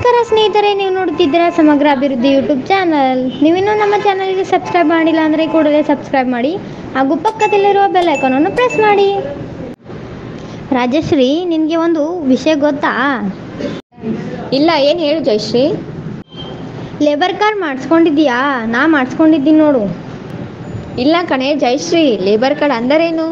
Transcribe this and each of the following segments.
ನಮಸ್ಕಾರ ಸ್ನೇಹಿತರೆ ನೀವು ನೋಡ್ತಿದ್ದೀರಾ ಸಮಗ್ರ ಅಭಿವೃದ್ಧಿ ಯೂಟ್ಯೂಬ್ ಚಾನಲ್ ನೀವಿನ್ನೂ ನಮ್ಮ ಚಾನಲ್ಗೆ ಸಬ್ಸ್ಕ್ರೈಬ್ ಮಾಡಿಲ್ಲ ಅಂದರೆ ಕೂಡಲೇ ಸಬ್ಸ್ಕ್ರೈಬ್ ಮಾಡಿ ಹಾಗೂ ಪಕ್ಕದಲ್ಲಿರುವ ಬೆಲ್ ಐಕಾನನ್ನು ಪ್ರೆಸ್ ಮಾಡಿ ರಾಜಶ್ರೀ ನಿನಗೆ ಒಂದು ವಿಷಯ ಗೊತ್ತಾ ಇಲ್ಲ ಏನು ಹೇಳು ಜಯಶ್ರೀ ಲೇಬರ್ ಕಾರ್ಡ್ ಮಾಡಿಸ್ಕೊಂಡಿದ್ದೀಯಾ ನಾ ಮಾಡಿಸ್ಕೊಂಡಿದ್ದೀನಿ ನೋಡು ಇಲ್ಲ ಕಣೆ ಜಯಶ್ರೀ ಲೇಬರ್ ಕಾರ್ಡ್ ಅಂದರೇನು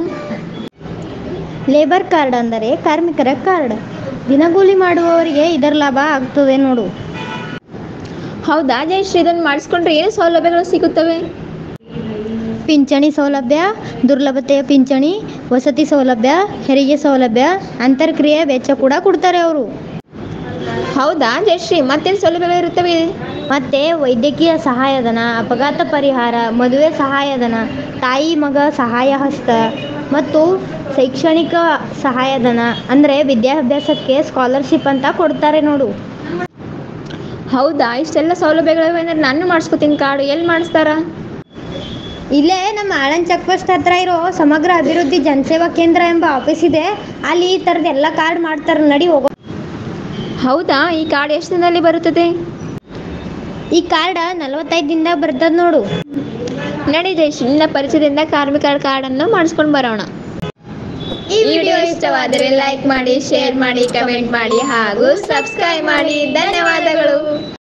ಲೇಬರ್ ಕಾರ್ಡ್ ಅಂದರೆ ಕಾರ್ಮಿಕರ ಕಾರ್ಡ್ ದಿನಗೂಲಿ ಮಾಡುವವರಿಗೆ ಇದರ ಲಾಭ ಆಗ್ತದೆ ನೋಡು ಹೌದಾ ಜಯಶ್ರೀ ಇದನ್ನು ಮಾಡಿಸ್ಕೊಂಡ್ರೆ ಏನು ಸೌಲಭ್ಯಗಳು ಸಿಗುತ್ತವೆ ಪಿಂಚಣಿ ಸೌಲಭ್ಯ ದುರ್ಲಭತೆಯ ಪಿಂಚಣಿ ವಸತಿ ಸೌಲಭ್ಯ ಹೆರಿಗೆ ಸೌಲಭ್ಯ ಅಂತರ್ಕ್ರಿಯೆ ವೆಚ್ಚ ಕೂಡ ಕೊಡ್ತಾರೆ ಅವರು ಹೌದಾ ಜಯಶ್ರೀ ಮತ್ತೇನು ಸೌಲಭ್ಯಗಳು ಇರುತ್ತವೆ ಮತ್ತು ವೈದ್ಯಕೀಯ ಸಹಾಯಧನ ಅಪಘಾತ ಪರಿಹಾರ ಮದುವೆ ಸಹಾಯಧನ ತಾಯಿ ಮಗ ಸಹಾಯ ಹಸ್ತ ಮತ್ತು ಶೈಕ್ಷಣಿಕ ಸಹಾಯಧನ ಅಂದರೆ ವಿದ್ಯಾಭ್ಯಾಸಕ್ಕೆ ಸ್ಕಾಲರ್ಶಿಪ್ ಅಂತ ಕೊಡ್ತಾರೆ ನೋಡು ಹೌದಾ ಇಷ್ಟೆಲ್ಲ ಸೌಲಭ್ಯಗಳಿವೆ ಅಂದ್ರೆ ನಾನು ಮಾಡಿಸ್ಕೊತೀನಿ ಕಾರ್ಡು ಎಲ್ಲಿ ಮಾಡಿಸ್ತಾರ ಇಲ್ಲೇ ನಮ್ಮ ಆಳಂದ್ ಚೆಕ್ ಪೋಸ್ಟ್ ಹತ್ರ ಇರೋ ಸಮಗ್ರ ಅಭಿವೃದ್ಧಿ ಜನಸೇವಾ ಕೇಂದ್ರ ಎಂಬ ಆಫೀಸ್ ಇದೆ ಅಲ್ಲಿ ಈ ಥರದ್ದು ಎಲ್ಲ ಕಾರ್ಡ್ ಮಾಡ್ತಾರೆ ನಡಿ ಹೋಗೋ ಹೌದಾ ಈ ಕಾರ್ಡ್ ಎಷ್ಟು ದಿನದಲ್ಲಿ ಬರುತ್ತದೆ ಈ ಕಾರ್ಡ್ ನಲವತ್ತೈದು ದಿನದಾಗ ಬರ್ತದೆ ನೋಡು ನಡಿ ಜಯಶ್ರೀ ನಿನ್ನ ಪರಿಚಯದಿಂದ ಕಾರ್ಮಿಕರ ಕಾರ್ಡನ್ನು ಮಾಡಿಸ್ಕೊಂಡು ಬರೋಣ ಈ ವಿಡಿಯೋ ಇಷ್ಟವಾದರೆ ಲೈಕ್ ಮಾಡಿ ಶೇರ್ ಮಾಡಿ ಕಮೆಂಟ್ ಮಾಡಿ ಹಾಗೂ ಸಬ್ಸ್ಕ್ರೈಬ್ ಮಾಡಿ ಧನ್ಯವಾದಗಳು